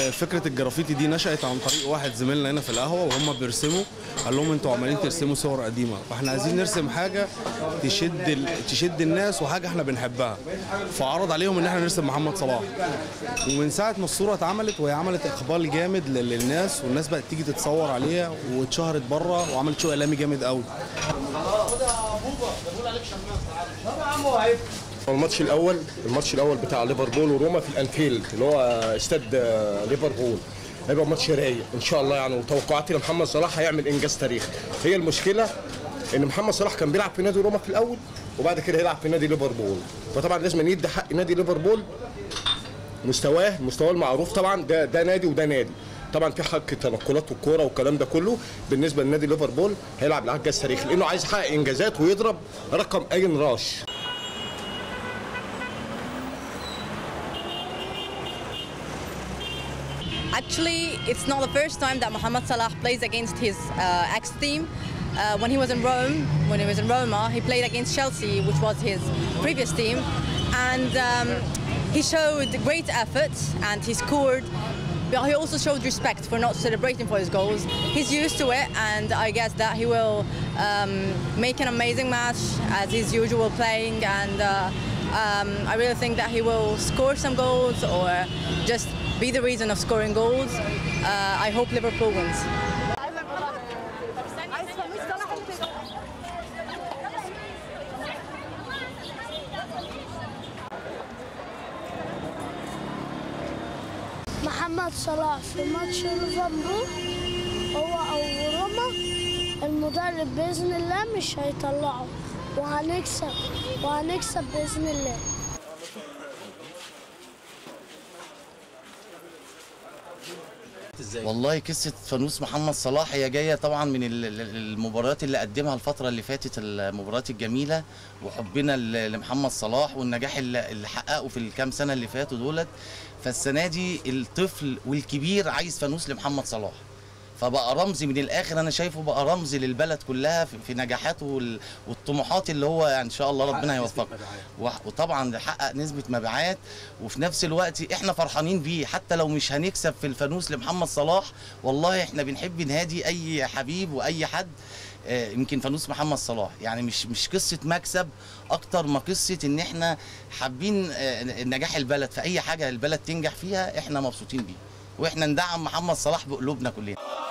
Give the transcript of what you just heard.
آه، فكره الجرافيتي دي نشات عن طريق واحد زميلنا هنا في القهوه وهم بيرسموا قال لهم انتوا عمالين ترسموا صور قديمه فاحنا عايزين نرسم حاجه تشد ال... تشد الناس وحاجه احنا بنحبها فعرض عليهم ان احنا نرسم محمد صلاح ومن ساعه ما الصوره اتعملت وهي عملت اقبال جامد لل- للناس والناس بقت تيجي تتصور عليها واتشهرت بره وعملت شو اعلامي جامد قوي الماتش الاول الماتش الاول بتاع ليفربول وروما في الانفيلد اللي هو استاد آه، ليفربول هيبقى ماتش رايق ان شاء الله يعني وتوقعاتي ان محمد صلاح هيعمل انجاز تاريخي هي المشكله ان محمد صلاح كان بيلعب في نادي روما في الاول وبعد كده هيلعب في نادي ليفربول فطبعا لازم يدي حق نادي ليفربول مستواه مستواه المعروف طبعا ده ده نادي وده نادي طبعا في حق تنقلات والكوره والكلام ده كله بالنسبه لنادي ليفربول هيلعب الانجاز تاريخي لانه عايز يحقق انجازات ويضرب رقم اين راش Actually, it's not the first time that Mohamed Salah plays against his uh, ex team. Uh, when he was in Rome, when he was in Roma, he played against Chelsea, which was his previous team, and um, he showed great effort and he scored. But he also showed respect for not celebrating for his goals. He's used to it, and I guess that he will um, make an amazing match as his usual playing. And uh, um, I really think that he will score some goals or just be the reason of scoring goals. Uh, I hope Liverpool wins. محمد صلاح في ماتش ليفربول هو او روما المدرب باذن الله مش هيطلعه وهنكسب وهنكسب باذن الله والله قصه فانوس محمد صلاح هي جايه طبعا من ال- ال- المباريات اللي قدمها الفتره اللي فاتت المباريات الجميله وحبنا ل- لمحمد صلاح والنجاح اللي اللي حققه في الكام سنه اللي فاتوا دولت فالسنه دي الطفل والكبير عايز فانوس لمحمد صلاح فبقى رمز من الاخر انا شايفه بقى رمز للبلد كلها في في نجاحاته وال- والطموحات اللي هو ان شاء الله ربنا يوفقه وح- وطبعا حقق نسبه مبيعات وفي نفس الوقت احنا فرحانين بيه حتى لو مش هنكسب في الفانوس لمحمد صلاح والله احنا بنحب نهادي اي حبيب واي حد آه، يمكن فانوس محمد صلاح يعني مش مش قصه مكسب اكتر ما قصه ان احنا حابين آه، نجاح البلد في اي حاجه البلد تنجح فيها احنا مبسوطين بيه واحنا ندعم محمد صلاح بقلوبنا كلنا